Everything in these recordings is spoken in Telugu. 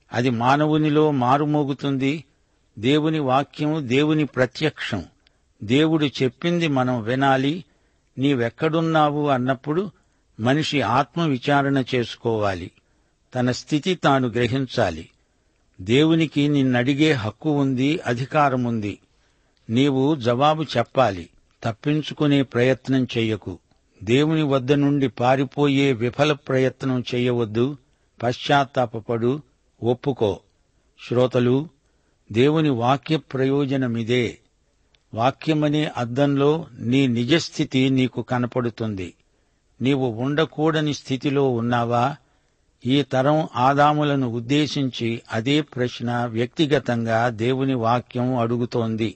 అది మానవునిలో మారుమోగుతుంది దేవుని వాక్యం దేవుని ప్రత్యక్షం దేవుడు చెప్పింది మనం వినాలి నీవెక్కడున్నావు అన్నప్పుడు మనిషి ఆత్మ విచారణ చేసుకోవాలి తన స్థితి తాను గ్రహించాలి దేవునికి నిన్నడిగే హక్కు ఉంది అధికారముంది నీవు జవాబు చెప్పాలి తప్పించుకునే ప్రయత్నం చెయ్యకు దేవుని వద్ద నుండి పారిపోయే విఫల ప్రయత్నం చెయ్యవద్దు పశ్చాత్తాపపడు ఒప్పుకో శ్రోతలు దేవుని వాక్య ప్రయోజనమిదే వాక్యమనే అద్దంలో నీ నిజస్థితి నీకు కనపడుతుంది నీవు ఉండకూడని స్థితిలో ఉన్నావా ఈ తరం ఆదాములను ఉద్దేశించి అదే ప్రశ్న వ్యక్తిగతంగా దేవుని వాక్యం అడుగుతోంది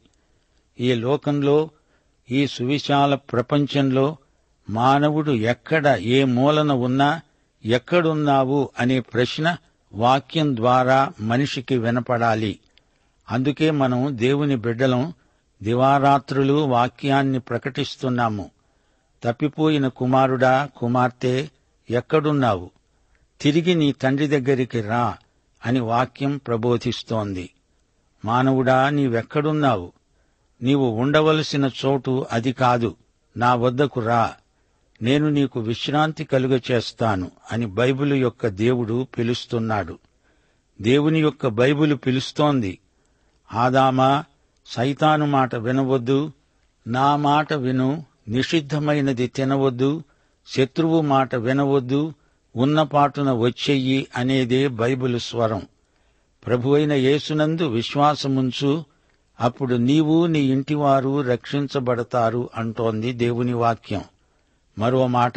ఈ లోకంలో ఈ సువిశాల ప్రపంచంలో మానవుడు ఎక్కడ ఏ మూలన ఉన్నా ఎక్కడున్నావు అనే ప్రశ్న వాక్యం ద్వారా మనిషికి వినపడాలి అందుకే మనం దేవుని బిడ్డలం దివారాత్రులు వాక్యాన్ని ప్రకటిస్తున్నాము తప్పిపోయిన కుమారుడా కుమార్తె ఎక్కడున్నావు తిరిగి నీ తండ్రి దగ్గరికి రా అని వాక్యం ప్రబోధిస్తోంది మానవుడా నీవెక్కడున్నావు నీవు ఉండవలసిన చోటు అది కాదు నా వద్దకు రా నేను నీకు విశ్రాంతి కలుగ చేస్తాను అని బైబిలు యొక్క దేవుడు పిలుస్తున్నాడు దేవుని యొక్క బైబిలు పిలుస్తోంది ఆదామా సైతాను మాట వినవద్దు నా మాట విను నిషిద్ధమైనది తినవద్దు శత్రువు మాట వినవద్దు ఉన్నపాటున వచ్చెయ్యి అనేదే బైబిలు స్వరం ప్రభు అయిన యేసునందు విశ్వాసముంచు అప్పుడు నీవు నీ ఇంటివారు రక్షించబడతారు అంటోంది దేవుని వాక్యం మరో మాట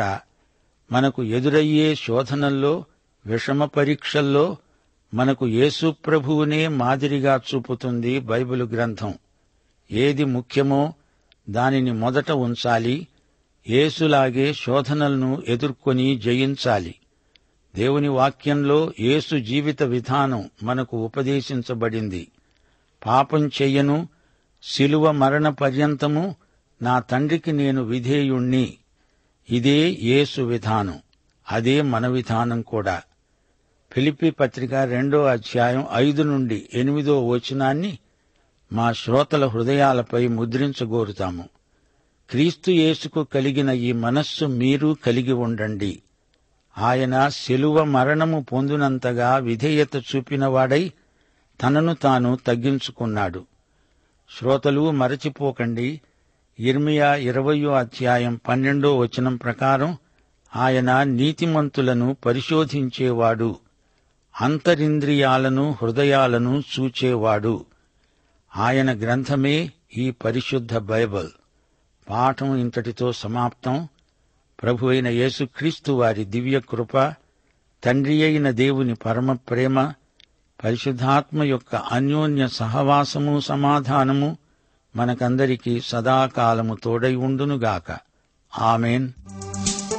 మనకు ఎదురయ్యే శోధనల్లో విషమ పరీక్షల్లో మనకు యేసు ప్రభువునే మాదిరిగా చూపుతుంది బైబిలు గ్రంథం ఏది ముఖ్యమో దానిని మొదట ఉంచాలి యేసులాగే శోధనలను ఎదుర్కొని జయించాలి దేవుని వాక్యంలో యేసు జీవిత విధానం మనకు ఉపదేశించబడింది పాపం చెయ్యను శిలువ మరణ పర్యంతము నా తండ్రికి నేను విధేయుణ్ణి ఇదే యేసు విధానం అదే మన విధానం కూడా ఫిలిపి పత్రిక రెండో అధ్యాయం ఐదు నుండి ఎనిమిదో వచనాన్ని మా శ్రోతల హృదయాలపై ముద్రించగోరుతాము క్రీస్తు యేసుకు కలిగిన ఈ మనస్సు మీరు కలిగి ఉండండి ఆయన శిలువ మరణము పొందినంతగా విధేయత చూపినవాడై తనను తాను తగ్గించుకున్నాడు శ్రోతలు మరచిపోకండి ఇర్మియా ఇరవయో అధ్యాయం పన్నెండో వచనం ప్రకారం ఆయన నీతిమంతులను పరిశోధించేవాడు అంతరింద్రియాలను హృదయాలను చూచేవాడు ఆయన గ్రంథమే ఈ పరిశుద్ధ బైబిల్ పాఠం ఇంతటితో సమాప్తం ప్రభు అయిన యేసుక్రీస్తు వారి దివ్య కృప తండ్రి అయిన దేవుని పరమ ప్రేమ పరిశుద్ధాత్మ యొక్క అన్యోన్య సహవాసము సమాధానము మనకందరికీ సదాకాలము తోడై ఉండునుగాక ఆమెన్